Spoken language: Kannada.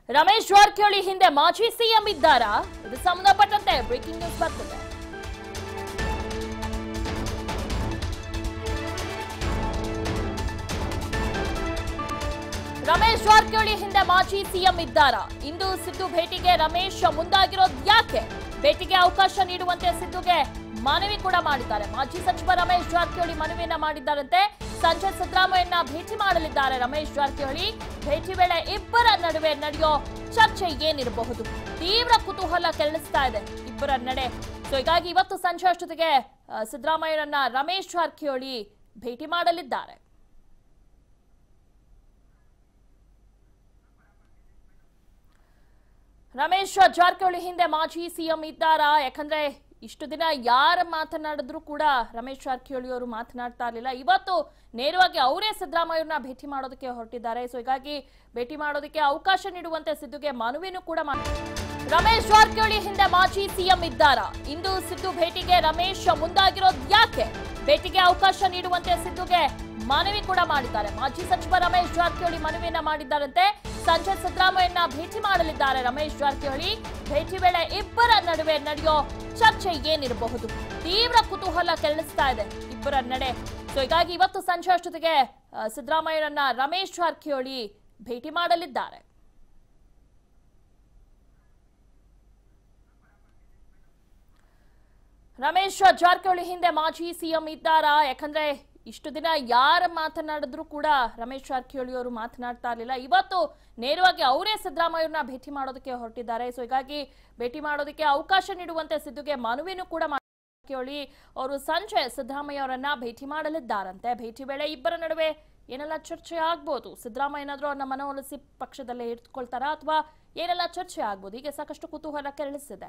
ರಮೇಶ್ ಜಾರಕಿಹೊಳಿ ಹಿಂದೆ ಮಾಜಿ ಸಿಎಂ ಇದ್ದಾರಾ ಇದು ಸಂಬಂಧಪಟ್ಟಂತೆ ಬ್ರೇಕಿಂಗ್ ನ್ಯೂಸ್ ಬರ್ತಿದೆ ರಮೇಶ್ ಜಾರಕಿಹೊಳಿ ಹಿಂದೆ ಮಾಜಿ ಸಿಎಂ ಇದ್ದಾರಾ ಇಂದು ಸಿದ್ದು ಭೇಟಿಗೆ ರಮೇಶ್ ಮುಂದಾಗಿರೋದು ಯಾಕೆ ಭೇಟಿಗೆ ಅವಕಾಶ ನೀಡುವಂತೆ ಸಿದ್ದುಗೆ ಮನವಿ ಕೂಡ ಮಾಡಿದ್ದಾರೆ ಮಾಜಿ ಸಚಿವ ರಮೇಶ್ ಜಾರಕಿಹೊಳಿ ಮನವಿಯನ್ನ ಮಾಡಿದ್ದಾರಂತೆ ಸಂಜೆ ಸಿದ್ದರಾಮಯ್ಯನ ಭೇಟಿ ಮಾಡಲಿದ್ದಾರೆ ರಮೇಶ್ ಜಾರಕಿಹೊಳಿ ಭೇಟಿ ವೇಳೆ ಇಬ್ಬರ ನಡುವೆ ನಡೆಯೋ ಚರ್ಚೆ ಏನಿರಬಹುದು ತೀವ್ರ ಕುತೂಹಲ ಕೆರಳಿಸ್ತಾ ಇದೆ ಇಬ್ಬರ ನಡೆ ಸೊ ಹೀಗಾಗಿ ಇವತ್ತು ಸಂಜೆ ಅಷ್ಟೊತ್ತಿಗೆ ಆ, ಸಿದ್ದರಾಮಯ್ಯನನ್ನ ರಮೇಶ್ ಜಾರಕಿಹೊಳಿ ಭೇಟಿ ಮಾಡಲಿದ್ದಾರೆ ರಮೇಶ್ ಜಾರಕಿಹೊಳಿ ಹಿಂದೆ ಮಾಜಿ ಸಿಎಂ ಇದ್ದಾರಾ ಯಾಕಂದ್ರೆ ಇಷ್ಟು ದಿನ ಯಾರು ಮಾತನಾಡಿದ್ರು ಕೂಡ ರಮೇಶ್ ಜಾರಕಿಹೊಳಿ ಅವರು ಮಾತನಾಡ್ತಾ ಇರಲಿಲ್ಲ ಇವತ್ತು ನೇರವಾಗಿ ಅವರೇ ಸಿದ್ದರಾಮಯ್ಯವ್ರನ್ನ ಭೇಟಿ ಮಾಡೋದಕ್ಕೆ ಹೊರಟಿದ್ದಾರೆ ಸೊ ಹೀಗಾಗಿ ಭೇಟಿ ಮಾಡೋದಕ್ಕೆ ಅವಕಾಶ ನೀಡುವಂತೆ ಸಿದ್ದುಗೆ ಮನವಿನೂ ಕೂಡ ಮಾಡಿ ರಮೇಶ್ ಜಾರಕಿಹೊಳಿ ಹಿಂದೆ ಮಾಜಿ ಸಿಎಂ ಇದ್ದಾರಾ ಇಂದು ಸಿದ್ದು ಭೇಟಿಗೆ ರಮೇಶ್ ಮುಂದಾಗಿರೋದು ಯಾಕೆ ಭೇಟಿಗೆ ಅವಕಾಶ ನೀಡುವಂತೆ ಸಿದ್ದುಗೆ ಮನವಿ ಕೂಡ ಮಾಡಿದ್ದಾರೆ ಮಾಜಿ ಸಚಿವ ರಮೇಶ್ ಜಾರಕಿಹೊಳಿ ಮನವಿಯನ್ನ ಮಾಡಿದ್ದಾರಂತೆ ಸಂಜೆ ಸಿದ್ದರಾಮಯ್ಯನ ಭೇಟಿ ಮಾಡಲಿದ್ದಾರೆ ರಮೇಶ್ ಜಾರಕಿಹೊಳಿ ಭೇಟಿ ವೇಳೆ ಇಬ್ಬರ ನಡುವೆ ನಡೆಯೋ ಚರ್ಚೆ ಏನಿರಬಹುದು ತೀವ್ರ ಕುತೂಹಲ ಕೆರಳಿಸ್ತಾ ಇದೆ ಇಬ್ಬರ ನಡೆ ಸೊ ಹೀಗಾಗಿ ಇವತ್ತು ಸಂಜೆ ಅಷ್ಟೊತ್ತಿಗೆ ಆ, ಸಿದ್ದರಾಮಯ್ಯನನ್ನ ರಮೇಶ್ ಜಾರಕಿಹೊಳಿ ಭೇಟಿ ಮಾಡಲಿದ್ದಾರೆ ರಮೇಶ್ ಜಾರಕಿಹೊಳಿ ಹಿಂದೆ ಮಾಜಿ ಸಿಎಂ ಇದ್ದಾರಾ ಯಾಕಂದ್ರೆ ಇಷ್ಟು ದಿನ ಯಾರು ಮಾತನಾಡಿದ್ರು ಕೂಡ ರಮೇಶ್ ಜಾರಕಿಹೊಳಿ ಅವರು ಮಾತನಾಡ್ತಾ ಇರಲಿಲ್ಲ ಇವತ್ತು ನೇರವಾಗಿ ಅವರೇ ಸಿದ್ದರಾಮಯ್ಯವ್ರನ್ನ ಭೇಟಿ ಮಾಡೋದಕ್ಕೆ ಹೊರಟಿದ್ದಾರೆ ಸೊ ಹೀಗಾಗಿ ಭೇಟಿ ಮಾಡೋದಕ್ಕೆ ಅವಕಾಶ ನೀಡುವಂತೆ ಸಿದ್ದುಗೆ ಮನವಿನೂ ಕೂಡ ಮಾಡಿ ಜಾರಕಿಹೊಳಿ ಅವರು ಸಂಜೆ ಸಿದ್ದರಾಮಯ್ಯ ಅವರನ್ನ ಭೇಟಿ ಮಾಡಲಿದ್ದಾರಂತೆ ಭೇಟಿ ವೇಳೆ ಇಬ್ಬರ ನಡುವೆ ಏನೆಲ್ಲ ಚರ್ಚೆ ಆಗ್ಬೋದು ಸಿದ್ದರಾಮಯ್ಯ ಏನಾದ್ರೂ ಅವ್ರನ್ನ ಮನವೊಲಿಸಿ ಪಕ್ಷದಲ್ಲೇ ಇಟ್ಕೊಳ್ತಾರಾ ಅಥವಾ ಏನೆಲ್ಲ ಚರ್ಚೆ ಆಗ್ಬೋದು ಹೀಗೆ ಸಾಕಷ್ಟು ಕುತೂಹಲ ಕೆರಳಿಸಿದೆ